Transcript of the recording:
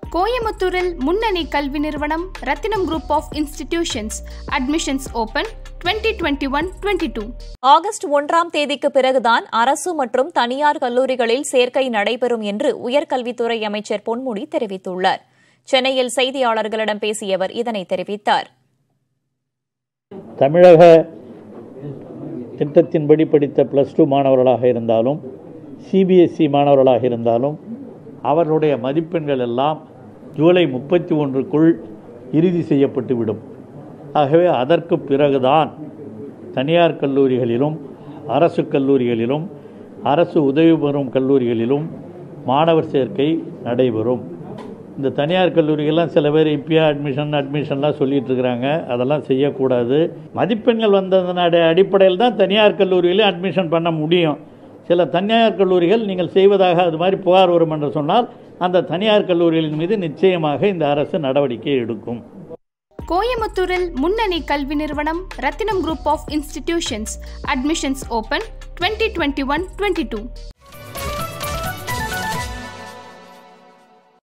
கோயமுத்தூரில் முன்னணி கல்வி நிறுவனம் Rathinam group of institutions admissions open twenty twenty one twenty two August ஒன்றாம் தேதிக்கு பிறகுதான் அரசு மற்றும் தனியார் கல்லூரிகளில் சேர்க்கை நடைபெறும் என்று உயர்கல்வித்துறை அமைச்சர் பொன்முடி தெரிவித்துள்ளார் சென்னையில் செய்தியாளர்களிடம் பேசிய அவர் இதனை தெரிவித்தார் தமிழக திட்டத்தின்படி படித்த ப்ளஸ் டூ மாணவர்களாக இருந்தாலும் சிபிஎஸ்இ மாணவர்களாக இருந்தாலும் அவர்களுடைய மதிப்பெண்கள் எல்லாம் ஜூலை முப்பத்தி ஒன்றுக்குள் இறுதி செய்யப்பட்டுவிடும் ஆகவே அதற்கு பிறகுதான் தனியார் கல்லூரிகளிலும் அரசு கல்லூரிகளிலும் அரசு உதவி பெறும் கல்லூரிகளிலும் மாணவர் சேர்க்கை நடைபெறும் இந்த தனியார் கல்லூரிகள்லாம் சில பேர் இப்பயே அட்மிஷன் அட்மிஷன்லாம் சொல்லிட்டு இருக்கிறாங்க அதெல்லாம் செய்யக்கூடாது மதிப்பெண்கள் வந்ததன் அடி அடிப்படையில் தான் தனியார் கல்லூரியிலே அட்மிஷன் பண்ண முடியும் சில தனியார் கல்லூரிகள் நீங்கள் செய்வதாக அது மாதிரி புகார் வரும் என்று சொன்னால் அந்த தனியார் கல்லூரிகளின் மீது நிச்சயமாக இந்த அரசு நடவடிக்கை எடுக்கும் கோயமுத்தூரில் முன்னணி கல்வி நிறுவனம் Rathinam group of institutions admissions open twenty twenty one twenty two